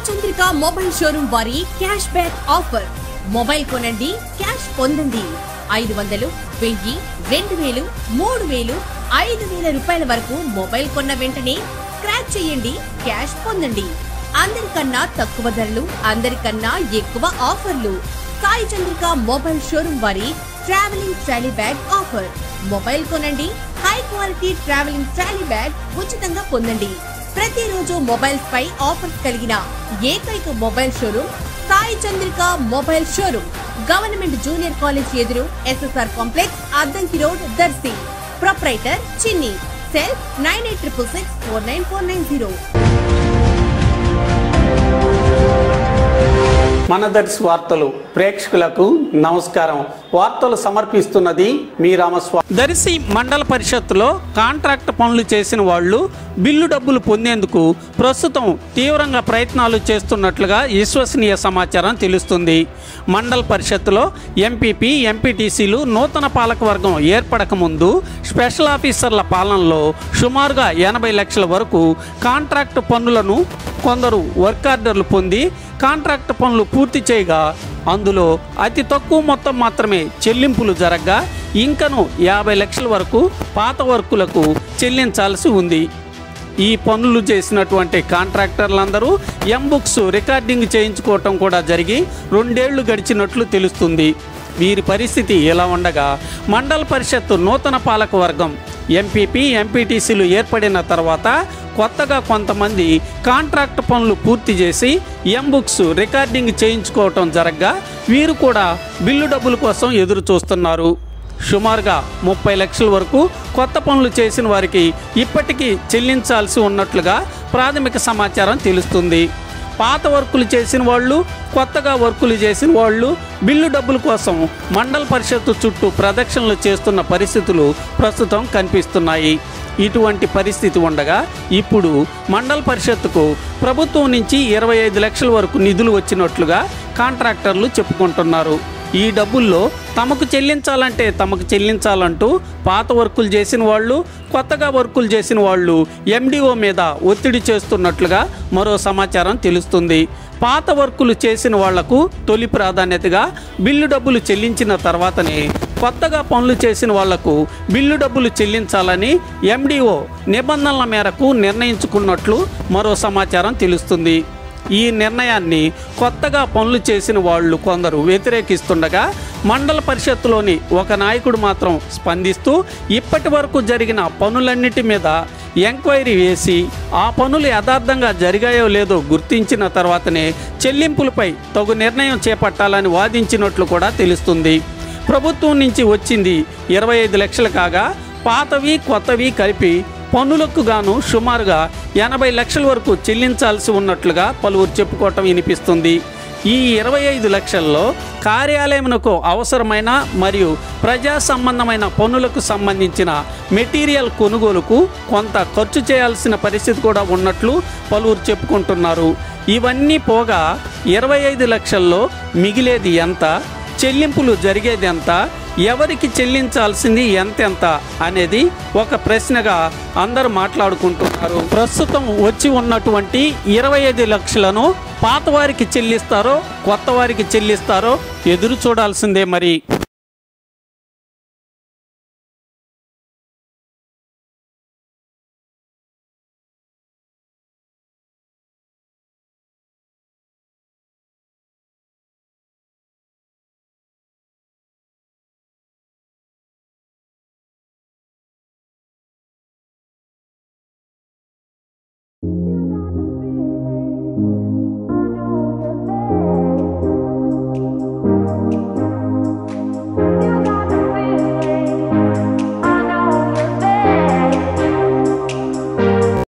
Chandrika mobile showroom వారి cash back offer mobile కొనండి cash పొందండి ఐదు వందలు వెయ్యి రెండు వేలు మూడు వేలు ఐదు వేల రూపాయల వరకు మొబైల్ కొన్న వెంటనే స్క్రాచ్ చేయండి క్యాష్ పొందండి అందరికన్నా తక్కువ ధరలు అందరికన్నా ఎక్కువ ఆఫర్లు సాయి చంద్రిక మొబైల్ షోరూమ్ వారి travelling trolley bag offer mobile కొనండి high quality travelling trolley bag ఉచితంగా పొందండి ప్రతిరోజు మొబైల్స్ పై ఆఫర్స్ కలిగిన ఏకైక mobile showroom Sai Chandrika mobile showroom government junior college ఎదురు SSR complex Addanki road Darsi proprietor Chinni cell nine eight triple six four nine four nine zero మన దర్శి వార్తలు ప్రేక్షకులకు నమస్కారం వార్తలు సమర్పిస్తున్నది మీ రామస్వామి దర్శి మండల పరిషత్తులో కాంట్రాక్ట్ పనులు చేసిన వాళ్ళు బిల్లు డబ్బులు పొందేందుకు ప్రస్తుతం తీవ్రంగా ప్రయత్నాలు చేస్తున్నట్లుగా విశ్వసనీయ సమాచారం తెలుస్తుంది మండల పరిషత్తులో ఎంపీపీ ఎంపీటీసీలు నూతన పాలకవర్గం ఏర్పడక ముందు స్పెషల్ ఆఫీసర్ల పాలనలో సుమారుగా ఎనభై లక్షల వరకు కాంట్రాక్ట్ పన్నులను కొందరు వర్క్ ఆర్డర్లు పొంది కాంట్రాక్ట్ పనులు పూర్తి చేయగా అందులో అతి తక్కువ మొత్తం మాత్రమే చెల్లింపులు జరగగా ఇంకను యాభై లక్షల వరకు పాత వర్కులకు చెల్లించాల్సి ఉంది ఈ పనులు చేసినటువంటి కాంట్రాక్టర్లందరూ ఎంబుక్స్ రికార్డింగ్ చేయించుకోవటం కూడా జరిగి రెండేళ్లు గడిచినట్లు తెలుస్తుంది వీరి పరిస్థితి ఇలా ఉండగా మండల పరిషత్తు నూతన పాలక వర్గం ఎంపీపీ ఎంపీటీసీలు ఏర్పడిన తర్వాత కొత్తగా కొంతమంది కాంట్రాక్ట్ పనులు పూర్తి చేసి ఎంబుక్స్ రికార్డింగ్ చేయించుకోవటం జరగగా వీరు కూడా బిల్లు డబ్బుల కోసం ఎదురు చూస్తున్నారు సుమారుగా ముప్పై లక్షల వరకు కొత్త పనులు చేసిన వారికి ఇప్పటికీ చెల్లించాల్సి ఉన్నట్లుగా ప్రాథమిక సమాచారం తెలుస్తుంది పాత వర్కులు చేసిన వాళ్ళు కొత్తగా వర్కులు చేసిన వాళ్ళు బిల్లు డబ్బుల కోసం మండల పరిషత్తు చుట్టూ ప్రదక్షిణలు చేస్తున్న పరిస్థితులు ప్రస్తుతం కనిపిస్తున్నాయి ఇటువంటి పరిస్థితి ఉండగా ఇప్పుడు మండల పరిషత్తుకు ప్రభుత్వం నుంచి ఇరవై ఐదు లక్షల వరకు నిధులు వచ్చినట్లుగా కాంట్రాక్టర్లు చెప్పుకుంటున్నారు ఈ డబ్బుల్లో తమకు చెల్లించాలంటే తమకు చెల్లించాలంటూ పాత వర్కులు చేసిన వాళ్ళు కొత్తగా వర్కులు చేసిన వాళ్ళు ఎండిఓ మీద ఒత్తిడి చేస్తున్నట్లుగా మరో సమాచారం తెలుస్తుంది పాత వర్కులు చేసిన వాళ్లకు తొలి ప్రాధాన్యతగా బిల్లు డబ్బులు చెల్లించిన తర్వాతనే కొత్తగా పనులు చేసిన వాళ్లకు బిల్లు డబ్బులు చెల్లించాలని ఎండిఓ నిబంధనల మేరకు నిర్ణయించుకున్నట్లు మరో సమాచారం తెలుస్తుంది ఈ నిర్ణయాన్ని కొత్తగా పనులు చేసిన వాళ్ళు కొందరు వ్యతిరేకిస్తుండగా మండల పరిషత్తులోని ఒక నాయకుడు మాత్రం స్పందిస్తూ ఇప్పటి వరకు జరిగిన పనులన్నిటి మీద ఎంక్వైరీ వేసి ఆ పనులు యథార్థంగా జరిగాయో లేదో గుర్తించిన తర్వాతనే చెల్లింపులపై తగు నిర్ణయం చేపట్టాలని వాదించినట్లు కూడా తెలుస్తుంది ప్రభుత్వం నుంచి వచ్చింది ఇరవై ఐదు లక్షలు కాగా పాతవి కొత్తవి కలిపి పన్నులకు గాను సుమారుగా ఎనభై లక్షల వరకు చెల్లించాల్సి ఉన్నట్లుగా పలువురు చెప్పుకోవటం వినిపిస్తుంది ఈ ఇరవై ఐదు లక్షల్లో కార్యాలయమునకు అవసరమైన మరియు ప్రజా సంబంధమైన పనులకు సంబంధించిన మెటీరియల్ కొనుగోలుకు కొంత ఖర్చు చేయాల్సిన పరిస్థితి కూడా ఉన్నట్లు పలువురు చెప్పుకుంటున్నారు ఇవన్నీ పోగా ఇరవై ఐదు లక్షల్లో మిగిలేది ఎంత చెల్లింపులు జరిగేది ఎంత ఎవరికి చెల్లించాల్సింది ఎంతెంత అనేది ఒక ప్రశ్నగా అందరూ మాట్లాడుకుంటున్నారు ప్రస్తుతం వచ్చి ఉన్నటువంటి ఇరవై ఐదు లక్షలను పాత వారికి చెల్లిస్తారో కొత్త వారికి చెల్లిస్తారో ఎదురు చూడాల్సిందే మరి